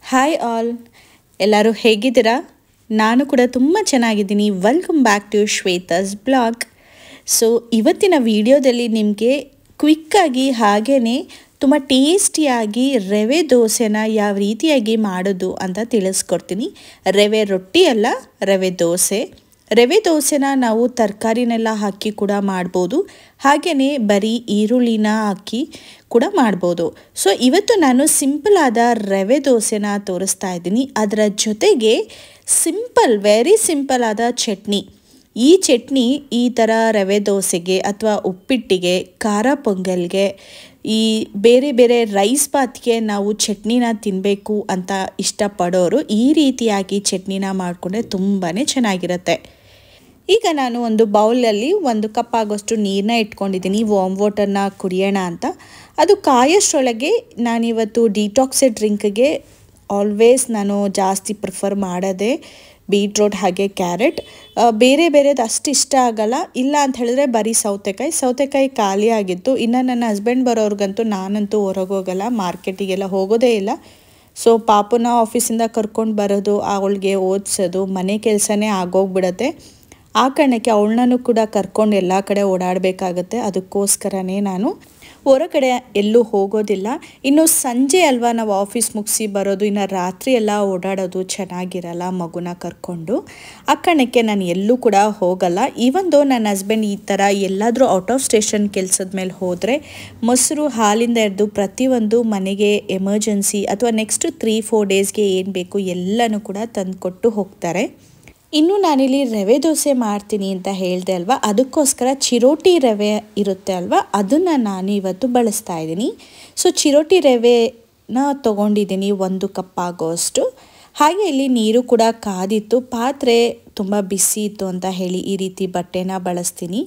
hi all ಎಲ್ಲರೂ ಹೇಗಿದ್ದೀರಾ ನಾನು ಕೂಡ ತುಂಬ ಚೆನ್ನಾಗಿದ್ದೀನಿ welcome back to Shweta's blog so ಇವತ್ತಿನ ವಿಡಿಯೋದಲ್ಲಿ ನಿಮಗೆ ಕ್ವಿಕ್ಕಾಗಿ ಹಾಗೇ ತುಂಬ ಟೇಸ್ಟಿಯಾಗಿ ರವೆ ದೋಸೆನ ಯಾವ ರೀತಿಯಾಗಿ ಮಾಡೋದು ಅಂತ ತಿಳಿಸ್ಕೊಡ್ತೀನಿ ರವೆ ರೊಟ್ಟಿ ಅಲ್ಲ ರವೆ ದೋಸೆ ರವೆ ದೋಸೆನ ನಾವು ತರಕಾರಿನೆಲ್ಲ ಹಾಕಿ ಕೂಡ ಮಾಡ್ಬೋದು ಹಾಗೆಯೇ ಬರೀ ಈರುಳ್ಳಿನ ಹಾಕಿ ಕೂಡ ಮಾಡ್ಬೋದು ಸೊ ಇವತ್ತು ನಾನು ಸಿಂಪಲ್ ಆದ ರವೆ ದೋಸೆನ ತೋರಿಸ್ತಾ ಇದ್ದೀನಿ ಅದರ ಜೊತೆಗೆ ಸಿಂಪಲ್ ವೆರಿ ಸಿಂಪಲ್ ಆದ ಚಟ್ನಿ ಈ ಚಟ್ನಿ ಈ ಥರ ರವೆ ದೋಸೆಗೆ ಅಥವಾ ಉಪ್ಪಿಟ್ಟಿಗೆ ಖಾರ ಪೊಂಗಲ್ಗೆ ಈ ಬೇರೆ ಬೇರೆ ರೈಸ್ ಬಾತ್ಗೆ ನಾವು ಚಟ್ನಿನ ತಿನ್ನಬೇಕು ಅಂತ ಇಷ್ಟಪಡೋರು ಈ ರೀತಿಯಾಗಿ ಚಟ್ನಿನ ಮಾಡಿಕೊಂಡ್ರೆ ತುಂಬಾ ಚೆನ್ನಾಗಿರುತ್ತೆ ಈಗ ನಾನು ಒಂದು ಬೌಲಲ್ಲಿ ಒಂದು ಕಪ್ ಆಗೋಷ್ಟು ನೀರನ್ನ ಇಟ್ಕೊಂಡಿದ್ದೀನಿ ವಾಮ್ ವಾಟರ್ನ ಕುಡಿಯೋಣ ಅಂತ ಅದು ಕಾಯೋಷ್ಟರೊಳಗೆ ನಾನಿವತ್ತು ಡಿಟಾಕ್ಸೆ ಡ್ರಿಂಕ್ಗೆ ಆಲ್ವೇಸ್ ನಾನು ಜಾಸ್ತಿ ಪ್ರಿಫರ್ ಮಾಡೋದೇ ಬೀಟ್ರೋಟ್ ಹಾಗೆ ಕ್ಯಾರೆಟ್ ಬೇರೆ ಬೇರೆದು ಅಷ್ಟು ಇಷ್ಟ ಆಗಲ್ಲ ಇಲ್ಲ ಅಂತ ಹೇಳಿದ್ರೆ ಬರೀ ಸೌತೆಕಾಯಿ ಸೌತೆಕಾಯಿ ಖಾಲಿ ಆಗಿತ್ತು ಇನ್ನು ನನ್ನ ಹಸ್ಬೆಂಡ್ ಬರೋರ್ಗಂತೂ ನಾನಂತೂ ಹೊರಗೋಗಲ್ಲ ಮಾರ್ಕೆಟಿಗೆಲ್ಲ ಹೋಗೋದೇ ಇಲ್ಲ ಸೊ ಪಾಪುನ ಆಫೀಸಿಂದ ಕರ್ಕೊಂಡು ಬರೋದು ಅವಳಿಗೆ ಓದಿಸೋದು ಮನೆ ಕೆಲಸನೇ ಆಗೋಗ್ಬಿಡತ್ತೆ ಆ ಕಾರಣಕ್ಕೆ ಅವಳನ್ನೂ ಕೂಡ ಕರ್ಕೊಂಡು ಎಲ್ಲ ಕಡೆ ಓಡಾಡಬೇಕಾಗತ್ತೆ ಅದಕ್ಕೋಸ್ಕರನೇ ನಾನು ಹೊರಗಡೆ ಎಲ್ಲೂ ಹೋಗೋದಿಲ್ಲ ಇನ್ನು ಸಂಜೆ ಅಲ್ವಾ ನಾವು ಆಫೀಸ್ ಮುಗಿಸಿ ಬರೋದು ಇನ್ನು ರಾತ್ರಿ ಎಲ್ಲ ಓಡಾಡೋದು ಚೆನ್ನಾಗಿರಲ್ಲ ಮಗುನ ಕರ್ಕೊಂಡು ಆ ಕಾರಣಕ್ಕೆ ನಾನು ಎಲ್ಲೂ ಕೂಡ ಹೋಗಲ್ಲ ಈವೊಂದು ನನ್ನ ಹಸ್ಬೆಂಡ್ ಈ ಥರ ಎಲ್ಲಾದರೂ ಔಟ್ ಆಫ್ ಸ್ಟೇಷನ್ ಕೆಲಸದ ಮೇಲೆ ಹೋದರೆ ಮೊಸರು ಹಾಲಿಂದ ಹಿಡ್ದು ಪ್ರತಿಯೊಂದು ಮನೆಗೆ ಎಮರ್ಜೆನ್ಸಿ ಅಥವಾ ನೆಕ್ಸ್ಟ್ ತ್ರೀ ಫೋರ್ ಡೇಸ್ಗೆ ಏನು ಬೇಕು ಎಲ್ಲನೂ ಕೂಡ ತಂದುಕೊಟ್ಟು ಹೋಗ್ತಾರೆ ಇನ್ನು ನಾನಿಲ್ಲಿ ರವೆ ದೋಸೆ ಮಾಡ್ತೀನಿ ಅಂತ ಹೇಳಿದೆ ಅಲ್ವಾ ಅದಕ್ಕೋಸ್ಕರ ಚಿರೋಟಿ ರವೆ ಇರುತ್ತೆ ಅಲ್ವಾ ಅದನ್ನು ನಾನು ಇವತ್ತು ಬಳಸ್ತಾ ಇದ್ದೀನಿ ಸೊ ಚಿರೋಟಿ ರವೆನ ತೊಗೊಂಡಿದ್ದೀನಿ ಒಂದು ಕಪ್ ಆಗೋಷ್ಟು ಹಾಗೆ ಇಲ್ಲಿ ನೀರು ಕೂಡ ಕಾದಿತ್ತು ಪಾತ್ರೆ ತುಂಬ ಬಿಸಿ ಇತ್ತು ಅಂತ ಹೇಳಿ ಈ ರೀತಿ ಬಟ್ಟೆನ ಬಳಸ್ತೀನಿ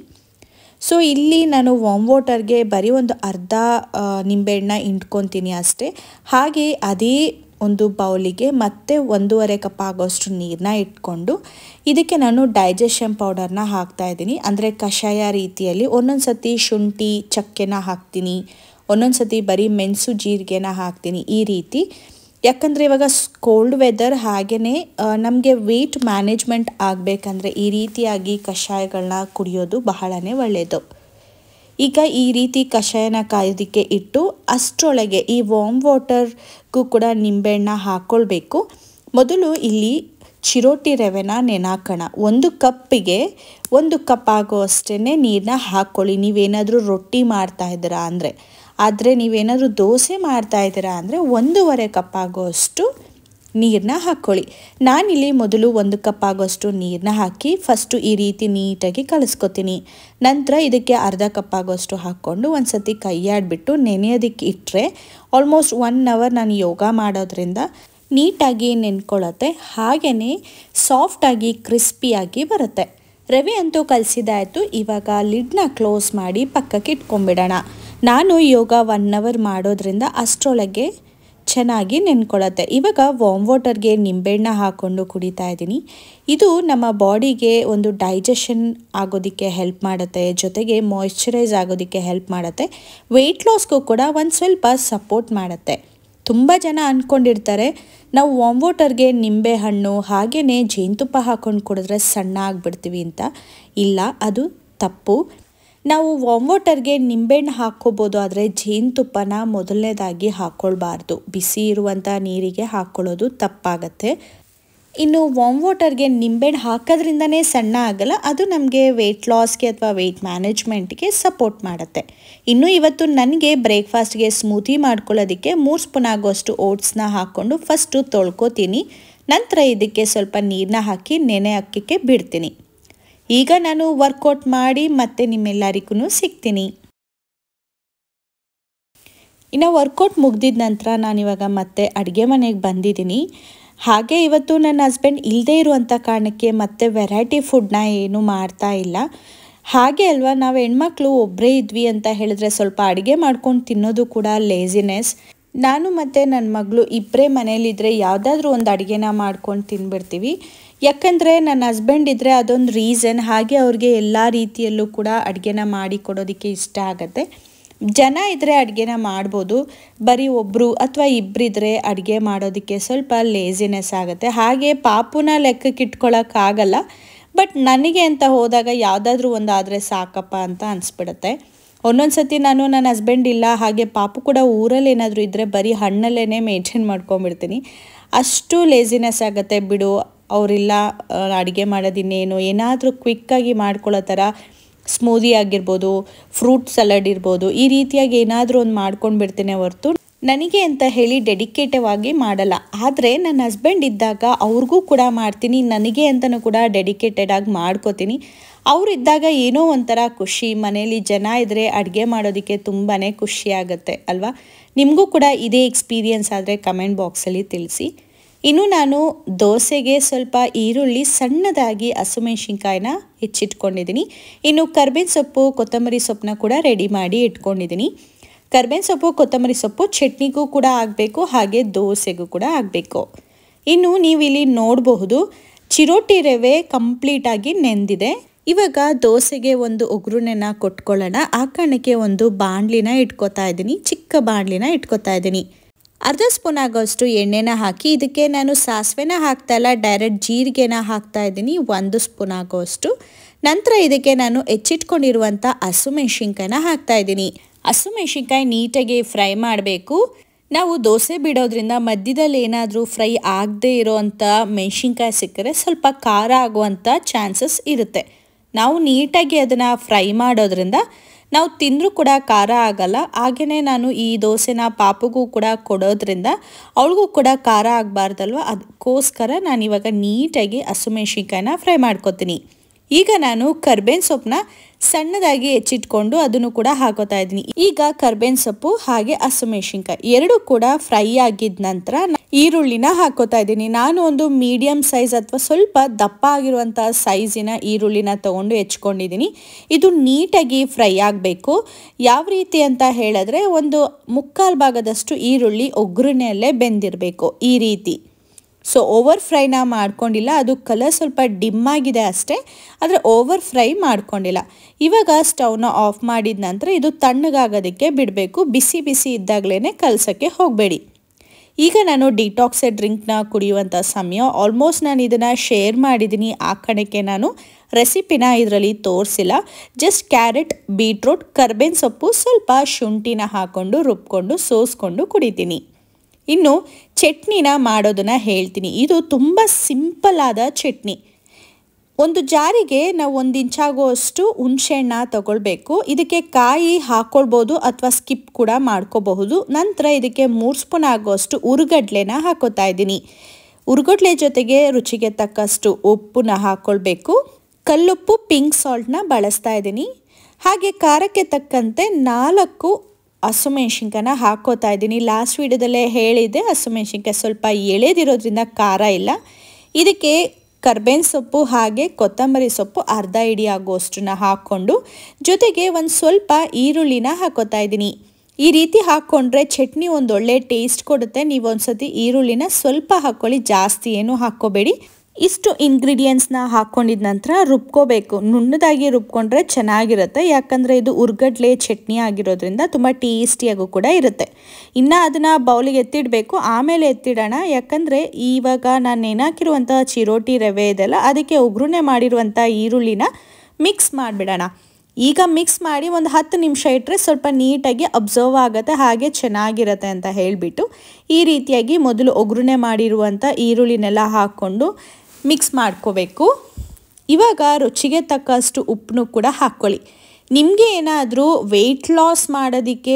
ಸೊ ಇಲ್ಲಿ ನಾನು ವಾಮ್ ವಾಟರ್ಗೆ ಬರೀ ಒಂದು ಅರ್ಧ ನಿಂಬೆಹಣ್ಣ ಹಿಂಡ್ಕೊತೀನಿ ಅಷ್ಟೇ ಹಾಗೆ ಅದೇ ಒಂದು ಬೌಲಿಗೆ ಮತ್ತೆ ಒಂದೂವರೆ ಕಪ್ ಆಗೋಷ್ಟು ನೀರನ್ನ ಇಟ್ಕೊಂಡು ಇದಕ್ಕೆ ನಾನು ಡೈಜೆಷನ್ ಪೌಡರ್ನ ಹಾಕ್ತಾ ಇದ್ದೀನಿ ಅಂದರೆ ಕಷಾಯ ರೀತಿಯಲ್ಲಿ ಒಂದೊಂದು ಸತಿ ಶುಂಠಿ ಚಕ್ಕೆನ ಹಾಕ್ತೀನಿ ಒಂದೊಂದು ಸತಿ ಬರೀ ಮೆಣಸು ಜೀರಿಗೆನ ಹಾಕ್ತೀನಿ ಈ ರೀತಿ ಯಾಕಂದರೆ ಇವಾಗ ಕೋಲ್ಡ್ ವೆದರ್ ಹಾಗೆಯೇ ನಮಗೆ ವೆಯ್ಟ್ ಮ್ಯಾನೇಜ್ಮೆಂಟ್ ಆಗಬೇಕಂದ್ರೆ ಈ ರೀತಿಯಾಗಿ ಕಷಾಯಗಳನ್ನ ಕುಡಿಯೋದು ಬಹಳನೇ ಒಳ್ಳೆಯದು ಈಗ ಈ ರೀತಿ ಕಷಾಯನ ಕಾಯೋದಕ್ಕೆ ಇಟ್ಟು ಅಷ್ಟರೊಳಗೆ ಈ ವಾಮ್ ವಾಟರ್ಗೂ ಕೂಡ ನಿಂಬೆಹಣ್ಣ ಹಾಕ್ಕೊಳ್ಬೇಕು ಮೊದಲು ಇಲ್ಲಿ ಚಿರೋಟಿ ರವೆನ ನೆನಾಕೋಣ ಒಂದು ಕಪ್ಪಿಗೆ ಒಂದು ಕಪ್ ಆಗೋ ಅಷ್ಟೇ ನೀರನ್ನ ಹಾಕ್ಕೊಳ್ಳಿ ನೀವೇನಾದರೂ ರೊಟ್ಟಿ ಮಾಡ್ತಾ ಇದ್ದೀರಾ ಅಂದರೆ ಆದರೆ ನೀವೇನಾದರೂ ದೋಸೆ ಮಾಡ್ತಾ ಇದ್ದೀರಾ ಅಂದರೆ ಒಂದೂವರೆ ಕಪ್ ಆಗೋಷ್ಟು ನೀರನ್ನ ಹಾಕ್ಕೊಳ್ಳಿ ನಾನಿಲ್ಲಿ ಮೊದಲು ಒಂದು ಕಪ್ ಆಗೋಷ್ಟು ನೀರನ್ನ ಹಾಕಿ ಫಸ್ಟು ಈ ರೀತಿ ನೀಟಾಗಿ ಕಲಿಸ್ಕೊತೀನಿ ನಂತರ ಇದಕ್ಕೆ ಅರ್ಧ ಕಪ್ ಆಗೋಷ್ಟು ಹಾಕ್ಕೊಂಡು ಒಂದು ಸತಿ ಕೈಯಾಡಿಬಿಟ್ಟು ನೆನೆಯೋದಕ್ಕೆ ಇಟ್ಟರೆ ಆಲ್ಮೋಸ್ಟ್ ಒನ್ ಅವರ್ ನಾನು ಯೋಗ ಮಾಡೋದ್ರಿಂದ ನೀಟಾಗಿ ನೆನ್ಕೊಳ್ಳುತ್ತೆ ಹಾಗೆಯೇ ಸಾಫ್ಟಾಗಿ ಕ್ರಿಸ್ಪಿಯಾಗಿ ಬರುತ್ತೆ ರವೆ ಅಂತೂ ಕಲಸಿದಾಯಿತು ಇವಾಗ ಲಿಡ್ನ ಕ್ಲೋಸ್ ಮಾಡಿ ಪಕ್ಕಕ್ಕೆ ಇಟ್ಕೊಂಬಿಡೋಣ ನಾನು ಯೋಗ ಒನ್ ಅವರ್ ಮಾಡೋದ್ರಿಂದ ಅಷ್ಟರೊಳಗೆ ಚೆನ್ನಾಗಿ ನೆನ್ಕೊಳ್ಳುತ್ತೆ ಇವಾಗ ವಾಮ್ ವಾಟರ್ಗೆ ನಿಂಬೆಹಣ್ಣ ಹಾಕ್ಕೊಂಡು ಕುಡಿತಾ ಇದ್ದೀನಿ ಇದು ನಮ್ಮ ಬಾಡಿಗೆ ಒಂದು ಡೈಜೆಷನ್ ಆಗೋದಕ್ಕೆ ಹೆಲ್ಪ್ ಮಾಡುತ್ತೆ ಜೊತೆಗೆ ಮಾಯ್ಶ್ಚರೈಸ್ ಆಗೋದಕ್ಕೆ ಹೆಲ್ಪ್ ಮಾಡುತ್ತೆ ವೆಯ್ಟ್ ಲಾಸ್ಗೂ ಕೂಡ ಒಂದು ಸ್ವಲ್ಪ ಸಪೋರ್ಟ್ ಮಾಡುತ್ತೆ ತುಂಬ ಜನ ಅಂದ್ಕೊಂಡಿರ್ತಾರೆ ನಾವು ವಾಮ್ ವಾಟರ್ಗೆ ನಿಂಬೆ ಹಣ್ಣು ಹಾಗೆಯೇ ಜೇನುತುಪ್ಪ ಹಾಕ್ಕೊಂಡು ಕುಡಿದ್ರೆ ಸಣ್ಣ ಆಗಿಬಿಡ್ತೀವಿ ಅಂತ ಇಲ್ಲ ಅದು ತಪ್ಪು ನಾವು ವಾಮ್ ವಾಟರ್ಗೆ ನಿಂಬೆಹಣ್ಣು ಹಾಕ್ಕೋಬೋದು ಆದರೆ ಜೇನುತುಪ್ಪನ ಮೊದಲನೇದಾಗಿ ಹಾಕ್ಕೊಳ್ಬಾರ್ದು ಬಿಸಿ ಇರುವಂಥ ನೀರಿಗೆ ಹಾಕ್ಕೊಳ್ಳೋದು ತಪ್ಪಾಗತ್ತೆ ಇನ್ನು ವಾಮ್ ವಾಟರ್ಗೆ ನಿಂಬೆಹಣ್ಣು ಹಾಕೋದ್ರಿಂದನೇ ಸಣ್ಣ ಆಗಲ್ಲ ಅದು ನಮಗೆ ವೆಯ್ಟ್ ಲಾಸ್ಗೆ ಅಥವಾ ವೆಯ್ಟ್ ಮ್ಯಾನೇಜ್ಮೆಂಟ್ಗೆ ಸಪೋರ್ಟ್ ಮಾಡುತ್ತೆ ಇನ್ನು ಇವತ್ತು ನನಗೆ ಬ್ರೇಕ್ಫಾಸ್ಟ್ಗೆ ಸ್ಮೂತಿ ಮಾಡ್ಕೊಳ್ಳೋದಕ್ಕೆ ಮೂರು ಸ್ಪೂನ್ ಆಗೋಷ್ಟು ಓಟ್ಸ್ನ ಹಾಕ್ಕೊಂಡು ಫಸ್ಟು ತೊಳ್ಕೊತೀನಿ ನಂತರ ಇದಕ್ಕೆ ಸ್ವಲ್ಪ ನೀರನ್ನ ಹಾಕಿ ನೆನೆ ಹಾಕಕ್ಕೆ ಬಿಡ್ತೀನಿ ಈಗ ನಾನು ವರ್ಕೌಟ್ ಮಾಡಿ ಮತ್ತೆ ನಿಮ್ಮೆಲ್ಲರಿಗೂ ಸಿಗ್ತೀನಿ ಇನ್ನು ವರ್ಕೌಟ್ ಮುಗ್ದಿದ ನಂತರ ನಾನಿವಾಗ ಮತ್ತೆ ಅಡುಗೆ ಮನೆಗೆ ಬಂದಿದ್ದೀನಿ ಹಾಗೆ ಇವತ್ತು ನನ್ನ ಹಸ್ಬೆಂಡ್ ಇಲ್ಲದೇ ಇರುವಂಥ ಕಾರಣಕ್ಕೆ ಮತ್ತೆ ವೆರೈಟಿ ಫುಡ್ನ ಏನೂ ಮಾಡ್ತಾ ಇಲ್ಲ ಹಾಗೆ ಅಲ್ವಾ ನಾವು ಹೆಣ್ಮಕ್ಳು ಒಬ್ಬರೇ ಇದ್ವಿ ಅಂತ ಹೇಳಿದ್ರೆ ಸ್ವಲ್ಪ ಅಡುಗೆ ಮಾಡ್ಕೊಂಡು ತಿನ್ನೋದು ಕೂಡ ಲೇಸಿನೆಸ್ ನಾನು ಮತ್ತು ನನ್ನ ಮಗಳು ಇಬ್ಬರೇ ಮನೇಲಿದ್ದರೆ ಯಾವುದಾದ್ರೂ ಒಂದು ಅಡುಗೆನ ಮಾಡ್ಕೊಂಡು ತಿನ್ಬಿಡ್ತೀವಿ ಯಾಕಂದರೆ ನನ್ನ ಹಸ್ಬೆಂಡ್ ಇದ್ದರೆ ಅದೊಂದು ರೀಸನ್ ಹಾಗೆ ಅವ್ರಿಗೆ ಎಲ್ಲ ರೀತಿಯಲ್ಲೂ ಕೂಡ ಅಡುಗೆನ ಮಾಡಿ ಕೊಡೋದಕ್ಕೆ ಇಷ್ಟ ಆಗುತ್ತೆ ಜನ ಇದ್ದರೆ ಅಡುಗೆನ ಮಾಡ್ಬೋದು ಬರೀ ಒಬ್ಬರು ಅಥವಾ ಇಬ್ಬರಿದ್ರೆ ಅಡುಗೆ ಮಾಡೋದಕ್ಕೆ ಸ್ವಲ್ಪ ಲೇಸಿನೆಸ್ ಆಗುತ್ತೆ ಹಾಗೆ ಪಾಪುನ ಲೆಕ್ಕಕ್ಕೆ ಇಟ್ಕೊಳ್ಳೋಕ್ಕಾಗಲ್ಲ ಬಟ್ ನನಗೆ ಅಂತ ಹೋದಾಗ ಯಾವುದಾದ್ರೂ ಒಂದು ಆದರೆ ಸಾಕಪ್ಪ ಅಂತ ಅನಿಸ್ಬಿಡುತ್ತೆ ಒಂದೊಂದು ಸತಿ ನಾನು ನನ್ನ ಹಸ್ಬೆಂಡ್ ಇಲ್ಲ ಹಾಗೆ ಪಾಪು ಕೂಡ ಊರಲ್ಲಿ ಏನಾದರೂ ಇದ್ದರೆ ಬರೀ ಹಣ್ಣಲ್ಲೇ ಮೇಂಟೈನ್ ಮಾಡ್ಕೊಂಬಿಡ್ತೀನಿ ಅಷ್ಟು ಲೇಸಿನೆಸ್ ಆಗುತ್ತೆ ಬಿಡು ಅವರಿಲ್ಲ ಅಡುಗೆ ಮಾಡೋದಿನ್ನೇನು ಏನಾದರೂ ಕ್ವಿಕ್ಕಾಗಿ ಮಾಡ್ಕೊಳ್ಳೋ ಥರ ಸ್ಮೂದಿ ಆಗಿರ್ಬೋದು ಫ್ರೂಟ್ ಸಲಾಡ್ ಇರ್ಬೋದು ಈ ರೀತಿಯಾಗಿ ಏನಾದರೂ ಒಂದು ಮಾಡ್ಕೊಂಡು ಬಿಡ್ತೀನಿ ಹೊರತು ನನಗೆ ಅಂತ ಹೇಳಿ ಡೆಡಿಕೇಟಿವ್ ಆಗಿ ಮಾಡಲ್ಲ ಆದರೆ ನನ್ನ ಹಸ್ಬೆಂಡ್ ಇದ್ದಾಗ ಅವ್ರಿಗೂ ಕೂಡ ಮಾಡ್ತೀನಿ ನನಗೆ ಅಂತಲೂ ಕೂಡ ಡೆಡಿಕೇಟೆಡ್ ಆಗಿ ಮಾಡ್ಕೋತೀನಿ ಅವರಿದ್ದಾಗ ಏನೋ ಒಂಥರ ಖುಷಿ ಮನೇಲಿ ಜನ ಇದ್ದರೆ ಅಡುಗೆ ಮಾಡೋದಕ್ಕೆ ತುಂಬಾ ಖುಷಿ ಆಗುತ್ತೆ ಅಲ್ವಾ ನಿಮಗೂ ಕೂಡ ಇದೇ ಎಕ್ಸ್ಪೀರಿಯನ್ಸ್ ಆದರೆ ಕಮೆಂಟ್ ಬಾಕ್ಸಲ್ಲಿ ತಿಳಿಸಿ ಇನ್ನು ನಾನು ದೋಸೆಗೆ ಸ್ವಲ್ಪ ಈರುಳ್ಳಿ ಸಣ್ಣದಾಗಿ ಹಸಿಮೆಣ್ಸಿನ್ಕಾಯಿನ ಹೆಚ್ಚಿಟ್ಕೊಂಡಿದ್ದೀನಿ ಇನ್ನು ಕರ್ಬೇವಿನ ಸೊಪ್ಪು ಕೊತ್ತಂಬರಿ ಸೊಪ್ಪನ್ನ ಕೂಡ ರೆಡಿ ಮಾಡಿ ಇಟ್ಕೊಂಡಿದ್ದೀನಿ ಕರ್ಬೇವಿನ ಸೊಪ್ಪು ಕೊತ್ತಂಬರಿ ಸೊಪ್ಪು ಚಟ್ನಿಗೂ ಕೂಡ ಆಗಬೇಕು ಹಾಗೆ ದೋಸೆಗೂ ಕೂಡ ಆಗಬೇಕು ಇನ್ನು ನೀವು ಇಲ್ಲಿ ನೋಡಬಹುದು ಚಿರೋಟಿ ರವೆ ಕಂಪ್ಲೀಟಾಗಿ ನೆಂದಿದೆ ಇವಾಗ ದೋಸೆಗೆ ಒಂದು ಒಗ್ಗರಣೆನ ಕೊಟ್ಕೊಳ್ಳೋಣ ಆ ಕಾರಣಕ್ಕೆ ಒಂದು ಬಾಣಲಿನ ಇಟ್ಕೋತಾ ಇದ್ದೀನಿ ಚಿಕ್ಕ ಬಾಣಲಿನ ಇಟ್ಕೋತಾ ಇದ್ದೀನಿ ಅರ್ಧ ಸ್ಪೂನ್ ಆಗೋಷ್ಟು ಎಣ್ಣೆನ ಹಾಕಿ ಇದಕ್ಕೆ ನಾನು ಸಾಸಿವೆನ ಹಾಕ್ತಾ ಇಲ್ಲ ಡೈರೆಕ್ಟ್ ಜೀರಿಗೆನ ಹಾಕ್ತಾ ಇದ್ದೀನಿ ಒಂದು ಸ್ಪೂನ್ ಆಗೋಷ್ಟು ನಂತರ ಇದಕ್ಕೆ ನಾನು ಹೆಚ್ಚಿಟ್ಕೊಂಡಿರುವಂಥ ಹಸುಮೆಣ್ಸಿನ್ಕಾಯಿನ ಹಾಕ್ತಾ ಇದ್ದೀನಿ ಹಸುಮೆಣ್ಸಿನ್ಕಾಯಿ ನೀಟಾಗಿ ಫ್ರೈ ಮಾಡಬೇಕು ನಾವು ದೋಸೆ ಬಿಡೋದ್ರಿಂದ ಮಧ್ಯದಲ್ಲಿ ಏನಾದರೂ ಫ್ರೈ ಆಗದೇ ಇರೋವಂಥ ಮೆಣಸಿನ್ಕಾಯಿ ಸಿಕ್ಕರೆ ಸ್ವಲ್ಪ ಖಾರ ಆಗುವಂಥ ಚಾನ್ಸಸ್ ಇರುತ್ತೆ ನಾವು ನೀಟಾಗಿ ಅದನ್ನು ಫ್ರೈ ಮಾಡೋದ್ರಿಂದ ನಾವು ತಿಂದರೂ ಕೂಡ ಖಾರ ಆಗಲ್ಲ ಹಾಗೆಯೇ ನಾನು ಈ ದೋಸೆನ ಪಾಪುಗೂ ಕೂಡ ಕೊಡೋದ್ರಿಂದ ಅವಳಿಗೂ ಕೂಡ ಖಾರ ಆಗಬಾರ್ದಲ್ವ ಅದಕ್ಕೋಸ್ಕರ ನಾನು ಇವಾಗ ನೀಟಾಗಿ ಹಸುಮೆಣ್ಸಿನ್ಕಾಯಿನ ಫ್ರೈ ಮಾಡ್ಕೊತೀನಿ ಈಗ ನಾನು ಕರ್ಬೇವಿನ ಸೊಪ್ಪನ್ನ ಸಣ್ಣದಾಗಿ ಹೆಚ್ಚಿಟ್ಕೊಂಡು ಅದನ್ನು ಕೂಡ ಹಾಕೋತಾ ಇದ್ದೀನಿ ಈಗ ಕರ್ಬೇವಿನ ಸೊಪ್ಪು ಹಾಗೆ ಹಸಿಮೆಣಸಿನ್ಕಾಯಿ ಎರಡು ಕೂಡ ಫ್ರೈ ಆಗಿದ ನಂತರ ಈರುಳ್ಳಿನ ಹಾಕೋತಾ ಇದ್ದೀನಿ ನಾನು ಒಂದು ಮೀಡಿಯಂ ಸೈಜ್ ಅಥವಾ ಸ್ವಲ್ಪ ದಪ್ಪ ಆಗಿರುವಂಥ ಸೈಜಿನ ಈರುಳ್ಳಿನ ತಗೊಂಡು ಹೆಚ್ಕೊಂಡಿದ್ದೀನಿ ಇದು ನೀಟಾಗಿ ಫ್ರೈ ಆಗಬೇಕು ಯಾವ ರೀತಿ ಅಂತ ಹೇಳಿದ್ರೆ ಒಂದು ಮುಕ್ಕಾಲು ಭಾಗದಷ್ಟು ಈರುಳ್ಳಿ ಒಗ್ಗರಣೆಯಲ್ಲೇ ಬೆಂದಿರಬೇಕು ಈ ರೀತಿ ಸೊ ಓವರ್ ಫ್ರೈನ ಮಾಡ್ಕೊಂಡಿಲ್ಲ ಅದು ಕಲರ್ ಸ್ವಲ್ಪ ಡಿಮ್ ಆಗಿದೆ ಅಷ್ಟೇ ಆದರೆ ಓವರ್ ಫ್ರೈ ಮಾಡ್ಕೊಂಡಿಲ್ಲ ಇವಾಗ ಸ್ಟವ್ನ ಆಫ್ ಮಾಡಿದ ನಂತರ ಇದು ತಣ್ಣಗಾಗೋದಕ್ಕೆ ಬಿಡಬೇಕು ಬಿಸಿ ಬಿಸಿ ಇದ್ದಾಗಲೇ ಕಲಸೋಕ್ಕೆ ಹೋಗಬೇಡಿ ಈಗ ನಾನು ಡಿಟಾಕ್ಸೆಡ್ ಡ್ರಿಂಕ್ನ ಕುಡಿಯುವಂಥ ಸಮಯ ಆಲ್ಮೋಸ್ಟ್ ನಾನು ಇದನ್ನು ಶೇರ್ ಮಾಡಿದ್ದೀನಿ ಆ ಕಡೆಗೆ ನಾನು ರೆಸಿಪಿನ ಇದರಲ್ಲಿ ತೋರಿಸಿಲ್ಲ ಜಸ್ಟ್ ಕ್ಯಾರೆಟ್ ಬೀಟ್ರೂಟ್ ಕರ್ಬೇವಿನ ಸೊಪ್ಪು ಸ್ವಲ್ಪ ಶುಂಠಿನ ಹಾಕ್ಕೊಂಡು ರುಬ್ಕೊಂಡು ಸೋಸ್ಕೊಂಡು ಕುಡಿತೀನಿ ಇನ್ನು ಚಟ್ನಿನ ಮಾಡೋದನ್ನ ಹೇಳ್ತೀನಿ ಇದು ತುಂಬ ಸಿಂಪಲ್ ಆದ ಚಟ್ನಿ ಒಂದು ಜಾರಿಗೆ ನಾವು ಒಂದು ಇಂಚಾಗುವಷ್ಟು ಹುಣಸೆಹಣ್ಣ ತಗೊಳ್ಬೇಕು ಇದಕ್ಕೆ ಕಾಯಿ ಹಾಕ್ಕೊಳ್ಬೋದು ಅಥವಾ ಸ್ಕಿಪ್ ಕೂಡ ಮಾಡ್ಕೋಬಹುದು ನಂತರ ಇದಕ್ಕೆ ಮೂರು ಸ್ಪೂನ್ ಆಗುವಷ್ಟು ಉರುಗಡ್ಲೆನ ಹಾಕೋತಾ ಇದ್ದೀನಿ ಉರುಗಡ್ಲೆ ಜೊತೆಗೆ ರುಚಿಗೆ ತಕ್ಕಷ್ಟು ಉಪ್ಪನ್ನ ಹಾಕ್ಕೊಳ್ಬೇಕು ಕಲ್ಲುಪ್ಪು ಪಿಂಕ್ ಸಾಲ್ಟ್ನ ಬಳಸ್ತಾ ಇದ್ದೀನಿ ಹಾಗೆ ಖಾರಕ್ಕೆ ತಕ್ಕಂತೆ ನಾಲ್ಕು ಹಸುಮೆಣ್ಸಿನ್ಕಾಯನ್ನ ಹಾಕೋತಾ ಇದ್ದೀನಿ ಲಾಸ್ಟ್ ವಿಡಿಯೋದಲ್ಲೇ ಹೇಳಿದ್ದೆ ಹಸುಮೆಣ್ಸಿನ್ಕಾಯಿ ಸ್ವಲ್ಪ ಎಳೆದಿರೋದ್ರಿಂದ ಖಾರ ಇಲ್ಲ ಇದಕ್ಕೆ ಕರ್ಬೇವಿನ ಸೊಪ್ಪು ಹಾಗೆ ಕೊತ್ತಂಬರಿ ಸೊಪ್ಪು ಅರ್ಧ ಇಡಿ ಆಗುವಷ್ಟನ್ನ ಹಾಕ್ಕೊಂಡು ಜೊತೆಗೆ ಒಂದು ಸ್ವಲ್ಪ ಈರುಳ್ಳಿನ ಹಾಕೋತಾ ಇದ್ದೀನಿ ಈ ರೀತಿ ಹಾಕ್ಕೊಂಡ್ರೆ ಚಟ್ನಿ ಒಂದು ಒಳ್ಳೆ ಟೇಸ್ಟ್ ಕೊಡುತ್ತೆ ನೀವು ಒಂದ್ಸತಿ ಈರುಳ್ಳಿನ ಸ್ವಲ್ಪ ಹಾಕ್ಕೊಳ್ಳಿ ಜಾಸ್ತಿ ಏನು ಹಾಕ್ಕೋಬೇಡಿ ಇಷ್ಟು ಇಂಗ್ರೀಡಿಯೆಂಟ್ಸ್ನ ಹಾಕ್ಕೊಂಡಿದ ನಂತರ ರುಬ್ಕೋಬೇಕು ನುಣ್ಣದಾಗಿ ರುಬ್ಕೊಂಡ್ರೆ ಚೆನ್ನಾಗಿರುತ್ತೆ ಯಾಕಂದರೆ ಇದು ಉರ್ಗಡ್ಲೆ ಚಟ್ನಿ ಆಗಿರೋದ್ರಿಂದ ತುಂಬ ಟೇಸ್ಟಿಯಾಗೂ ಕೂಡ ಇರುತ್ತೆ ಇನ್ನು ಅದನ್ನು ಬೌಲಿಗೆ ಎತ್ತಿಡಬೇಕು ಆಮೇಲೆ ಎತ್ತಿಡೋಣ ಯಾಕಂದರೆ ಇವಾಗ ನಾನು ನೆನಾಕಿರುವಂಥ ಚಿರೋಟಿ ರವೆ ಇದೆಲ್ಲ ಅದಕ್ಕೆ ಒಗ್ಗರಣೆ ಮಾಡಿರುವಂಥ ಈರುಳ್ಳಿನ ಮಿಕ್ಸ್ ಮಾಡಿಬಿಡೋಣ ಈಗ ಮಿಕ್ಸ್ ಮಾಡಿ ಒಂದು ಹತ್ತು ನಿಮಿಷ ಇಟ್ಟರೆ ಸ್ವಲ್ಪ ನೀಟಾಗಿ ಅಬ್ಸರ್ವ್ ಆಗುತ್ತೆ ಹಾಗೆ ಚೆನ್ನಾಗಿರುತ್ತೆ ಅಂತ ಹೇಳಿಬಿಟ್ಟು ಈ ರೀತಿಯಾಗಿ ಮೊದಲು ಒಗ್ಗರಣೆ ಮಾಡಿರುವಂಥ ಈರುಳ್ಳಿನೆಲ್ಲ ಹಾಕ್ಕೊಂಡು ಮಿಕ್ಸ್ ಮಾಡ್ಕೋಬೇಕು ಇವಾಗ ರುಚಿಗೆ ತಕ್ಕಷ್ಟು ಉಪ್ಪನ್ನು ಕೂಡ ಹಾಕ್ಕೊಳ್ಳಿ ನಿಮಗೆ ಏನಾದರೂ ವೆಯ್ಟ್ ಲಾಸ್ ಮಾಡೋದಕ್ಕೆ